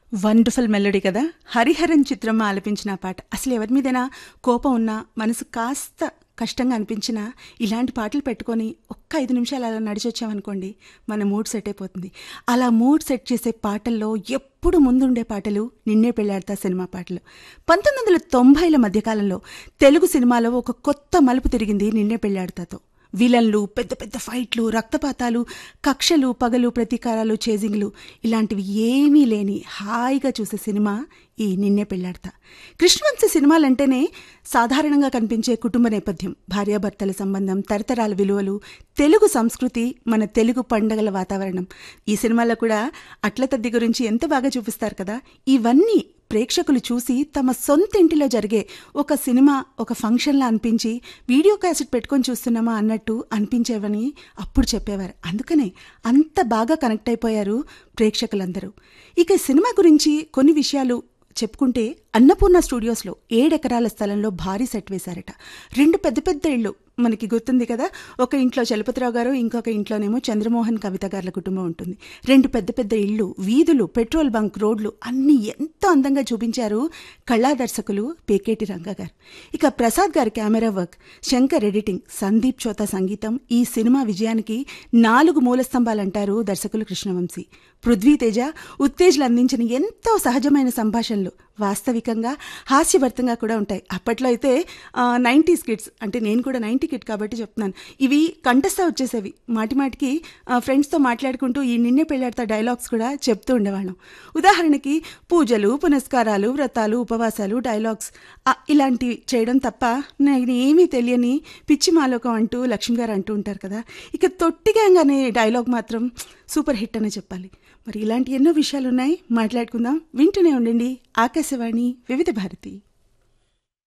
wonderful melody కదా హరిహరన్ చిత్రం ఆలపించిన ఆ పాట అసలు ఎవరి మీదైనా కోపం ఉన్నా మనసు కాస్త కష్టంగా అనిపించినా ఇలాంటి పాటలు పెట్టుకొని ఒక్క ఐదు నిమిషాలు అలా నడిచొచ్చామనుకోండి మన మూడ్ సెట్ అయిపోతుంది అలా మూడ్ సెట్ చేసే పాటల్లో ఎప్పుడు ముందుండే పాటలు నిన్నే పెళ్ళాడతా సినిమా పాటలు పంతొమ్మిది వందల తొంభైల మధ్యకాలంలో తెలుగు సినిమాలో ఒక కొత్త మలుపు తిరిగింది నిన్నే పెళ్ళాడతాతో విలన్లు పెద్ద పెద్ద ఫైట్లు రక్తపాతాలు కక్షలు పగలు ప్రతీకారాలు చేజింగ్లు ఇలాంటివి ఏమీ లేని హాయిగా చూసే సినిమా ఈ నిన్నే పెళ్ళాడతా కృష్ణవంశ సినిమాలంటేనే సాధారణంగా కనిపించే కుటుంబ నేపథ్యం భార్యాభర్తల సంబంధం తరతరాల విలువలు తెలుగు సంస్కృతి మన తెలుగు పండగల వాతావరణం ఈ సినిమాలో కూడా అట్ల తద్ది గురించి ఎంత బాగా చూపిస్తారు కదా ఇవన్నీ ప్రేక్షకులు చూసి తమ సొంత ఇంటిలో జరిగే ఒక సినిమా ఒక ఫంక్షన్లా అనిపించి వీడియో క్యాసెట్ పెట్టుకొని చూస్తున్నామా అన్నట్టు అనిపించేవని అప్పుడు చెప్పేవారు అందుకనే అంత బాగా కనెక్ట్ అయిపోయారు ప్రేక్షకులందరూ ఇక సినిమా గురించి కొన్ని విషయాలు చెప్పుకుంటే అన్నపూర్ణ స్టూడియోస్లో ఏడెకరాల స్థలంలో భారీ సెట్ వేశారట రెండు పెద్ద పెద్ద ఇళ్ళు మనకి గుర్తుంది కదా ఒక ఇంట్లో చలపతిరావు గారు ఇంకొక ఇంట్లోనేమో చంద్రమోహన్ కవిత గారుల కుటుంబం ఉంటుంది రెండు పెద్ద పెద్ద ఇళ్ళు వీధులు పెట్రోల్ బంక్ రోడ్లు అన్నీ ఎంతో అందంగా చూపించారు కళా దర్శకులు పేకేటి రంగా గారు ఇక ప్రసాద్ గారి camera work Shankar editing Sandeep Chota సంగీతం ఈ సినిమా విజయానికి నాలుగు మూలస్తంభాలంటారు దర్శకులు కృష్ణవంశీ పృథ్వీతేజ ఉత్తేజలు అందించిన ఎంతో సహజమైన సంభాషణలు వాస్తవికంగా హాస్యభరితంగా కూడా ఉంటాయి అప్పట్లో అయితే నైంటీస్ కిడ్స్ అంటే నేను కూడా నైంటీ కిడ్ కాబట్టి చెప్తున్నాను ఇవి కంటస్థ వచ్చేసేవి మాటి మాటికి ఫ్రెండ్స్తో మాట్లాడుకుంటూ ఈ నిన్నే పెళ్ళాడతా డైలాగ్స్ కూడా చెప్తూ ఉండేవాళ్ళం ఉదాహరణకి పూజలు పునస్కారాలు వ్రతాలు ఉపవాసాలు డైలాగ్స్ ఇలాంటివి చేయడం తప్ప నేను ఏమీ తెలియని పిచ్చి మాలోకం అంటూ లక్ష్మి గారు అంటూ ఉంటారు కదా ఇక తొట్టిగానే డైలాగ్ మాత్రం సూపర్ హిట్ అనే చెప్పాలి మరి ఇలాంటి ఎన్నో విషయాలు ఉన్నాయి మాట్లాడుకుందాం వింటూనే ఉండండి ఆకాశవాణి వివిధ భారతి